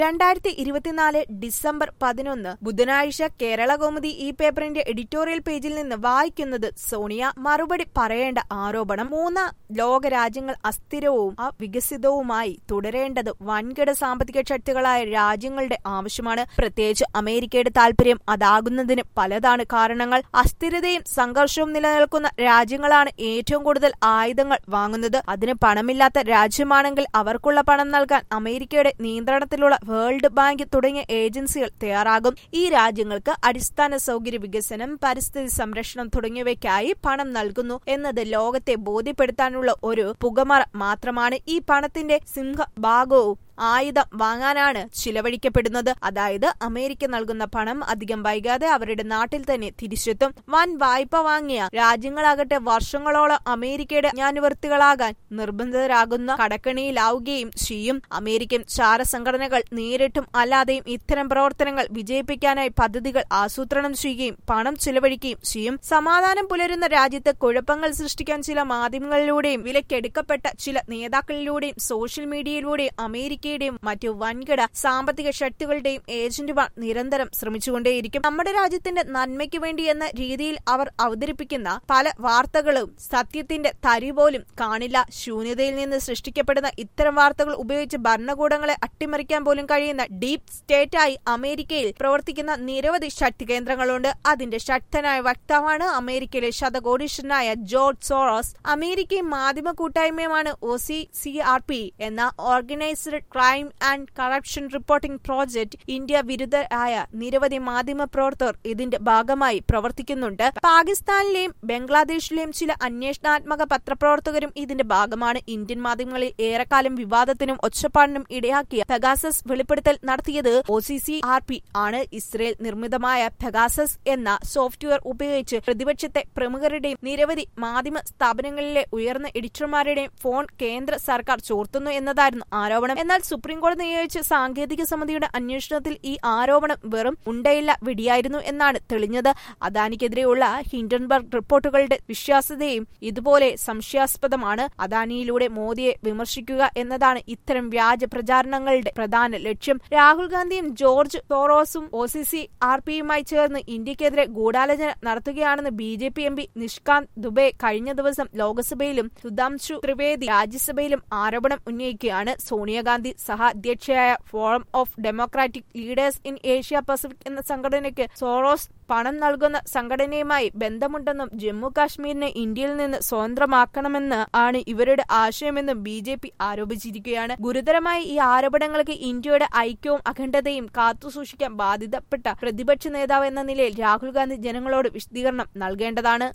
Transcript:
രണ്ടായിരത്തി ഇരുപത്തിനാല് ഡിസംബർ പതിനൊന്ന് ബുധനാഴ്ച കേരള കൗമുദി ഈ പേപ്പറിന്റെ എഡിറ്റോറിയൽ പേജിൽ നിന്ന് വായിക്കുന്നത് സോണിയ മറുപടി പറയേണ്ട ആരോപണം മൂന്ന് ലോകരാജ്യങ്ങൾ അസ്ഥിരവും അവികസിതവുമായി തുടരേണ്ടത് വൻകിട സാമ്പത്തിക ശക്തികളായ രാജ്യങ്ങളുടെ ആവശ്യമാണ് പ്രത്യേകിച്ച് അമേരിക്കയുടെ താൽപര്യം അതാകുന്നതിന് പലതാണ് കാരണങ്ങൾ അസ്ഥിരതയും സംഘർഷവും നിലനിൽക്കുന്ന രാജ്യങ്ങളാണ് ഏറ്റവും കൂടുതൽ ആയുധങ്ങൾ വാങ്ങുന്നത് അതിന് പണമില്ലാത്ത രാജ്യമാണെങ്കിൽ അവർക്കുള്ള പണം നൽകാൻ അമേരിക്കയുടെ നിയന്ത്രണത്തിലുള്ള വേൾഡ് ബാങ്ക് തുടങ്ങിയ ഏജൻസികൾ തയ്യാറാകും ഈ രാജ്യങ്ങൾക്ക് അടിസ്ഥാന സൗകര്യ വികസനം പരിസ്ഥിതി സംരക്ഷണം തുടങ്ങിയവയ്ക്കായി പണം നൽകുന്നു എന്നത് ലോകത്തെ ബോധ്യപ്പെടുത്താനുള്ള ഒരു പുകമറ മാത്രമാണ് ഈ പണത്തിന്റെ സിംഹഭാഗവും ആയുധം വാങ്ങാനാണ് ചിലവഴിക്കപ്പെടുന്നത് അതായത് അമേരിക്ക നൽകുന്ന പണം അധികം വൈകാതെ അവരുടെ നാട്ടിൽ തന്നെ തിരിച്ചെത്തും വൻ വായ്പ വാങ്ങിയ രാജ്യങ്ങളാകട്ടെ വർഷങ്ങളോളം അമേരിക്കയുടെ ജ്ഞാനവർത്തികളാകാൻ നിർബന്ധിതരാകുന്ന കടക്കണിയിലാവുകയും ചെയ്യും അമേരിക്കൻ ചാരസംഘടനകൾ നേരിട്ടും അല്ലാതെയും ഇത്തരം പ്രവർത്തനങ്ങൾ വിജയിപ്പിക്കാനായി പദ്ധതികൾ ആസൂത്രണം ചെയ്യുകയും പണം ചിലവഴിക്കുകയും ചെയ്യും സമാധാനം പുലരുന്ന രാജ്യത്ത് കുഴപ്പങ്ങൾ സൃഷ്ടിക്കാൻ ചില മാധ്യമങ്ങളിലൂടെയും വിലക്കെടുക്കപ്പെട്ട ചില നേതാക്കളിലൂടെയും സോഷ്യൽ മീഡിയയിലൂടെയും അമേരിക്ക അമേരിക്കയുടെയും മറ്റു വൻകിട സാമ്പത്തിക ശക്തികളുടെയും ഏജന്റുമാർ നിരന്തരം ശ്രമിച്ചുകൊണ്ടേയിരിക്കും നമ്മുടെ രാജ്യത്തിന്റെ നന്മയ്ക്ക് വേണ്ടി എന്ന രീതിയിൽ അവർ അവതരിപ്പിക്കുന്ന പല വാർത്തകളും സത്യത്തിന്റെ തരി പോലും കാണില്ല ശൂന്യതയിൽ നിന്ന് സൃഷ്ടിക്കപ്പെടുന്ന ഇത്തരം വാർത്തകൾ ഉപയോഗിച്ച് ഭരണകൂടങ്ങളെ അട്ടിമറിക്കാൻ പോലും കഴിയുന്ന ഡീപ് സ്റ്റേറ്റായി അമേരിക്കയിൽ പ്രവർത്തിക്കുന്ന നിരവധി ശക്തി കേന്ദ്രങ്ങളുണ്ട് അതിന്റെ ശക്തനായ വക്താവാണ് അമേരിക്കയിലെ ശതകോടീശ്വരനായ ജോർജ് സോറോസ് അമേരിക്കയും മാധ്യമ കൂട്ടായ്മയുമാണ് O C C R P എന്ന organised crime and corruption reporting project India വിരുദ്ധരായ നിരവധി മാധ്യമ പ്രവർത്തകർ ഇതിന്റെ ഭാഗമായി പ്രവർത്തിക്കുന്നുണ്ട് പാകിസ്ഥാനിലെയും ബംഗ്ലാദേശിലെയും ചില അന്വേഷണാത്മക പത്രപ്രവർത്തകരും ഇതിന്റെ ഭാഗമാണ് ഇന്ത്യൻ മാധ്യമങ്ങളിൽ ഏറെക്കാലം വിവാദത്തിനും ഒച്ചപ്പാടിനും ഇടയാക്കിയ പെഗാസസ് വെളിപ്പെടുത്തൽ നടത്തിയത് O C C R P ആണ് ഇസ്രയേൽ നിർമ്മിതമായ പെഗാസസ് എന്ന സോഫ്റ്റ്വെയർ ഉപയോഗിച്ച് പ്രതിപക്ഷത്തെ പ്രമുഖരുടെയും നിരവധി മാധ്യമ സ്ഥാപനങ്ങളിലെ ഉയർന്ന എഡിറ്റർമാരുടെയും ഫോൺ കേന്ദ്ര സർക്കാർ ചോർത്തുന്നു എന്നതായിരുന്നു ആരോപണം എന്നാൽ സുപ്രീംകോടതി നിയോഗിച്ച സാങ്കേതിക സമിതിയുടെ അന്വേഷണത്തിൽ ഈ ആരോപണം വെറും ഉണ്ടയില്ല വെടിയായിരുന്നു എന്നാണ് തെളിഞ്ഞത് അദാനിക്കെതിരെയുള്ള ഹിൻഡൻബർഗ് റിപ്പോർട്ടുകളുടെ വിശ്വാസ്യതയും ഇതുപോലെ സംശയാസ്പദമാണ് അദാനിയിലൂടെ മോദിയെ വിമർശിക്കുക എന്നതാണ് ഇത്തരം വ്യാജ പ്രചാരണങ്ങളുടെ പ്രധാന ലക്ഷ്യം രാഹുൽ ഗാന്ധിയും ജോർജ് സോറോസും ഒ സി സി ആർ പിയുമായി ചേർന്ന് ഇന്ത്യക്കെതിരെ ഗൂഢാലോചന നടത്തുകയാണെന്ന് B J P M P Nishikant Dubey കഴിഞ്ഞ ദിവസം ലോക്സഭയിലും സുധാംശു ത്രിവേദി രാജ്യസഭയിലും ആരോപണം ഉന്നയിക്കുകയാണ് സോണിയാഗാന്ധി സഹ അധ്യക്ഷയായ forum of democratic leaders in Asia Pacific എന്ന സംഘടനയ്ക്ക് സോറോസ് പണം നൽകുന്ന സംഘടനയുമായി ബന്ധമുണ്ടെന്നും ജമ്മു കാശ്മീരിനെ ഇന്ത്യയിൽ നിന്ന് സ്വതന്ത്രമാക്കണമെന്ന് ആണ് ഇവരുടെ ആശയമെന്നും ബി ജെ പി ആരോപിച്ചിരിക്കുകയാണ് ഗുരുതരമായ ഈ ആരോപണങ്ങൾക്ക് ഇന്ത്യയുടെ ഐക്യവും അഖണ്ഡതയും കാത്തുസൂക്ഷിക്കാൻ ബാധിതപ്പെട്ട പ്രതിപക്ഷ നേതാവ് എന്ന നിലയിൽ രാഹുൽ ഗാന്ധി ജനങ്ങളോട് വിശദീകരണം നൽകേണ്ടതാണ്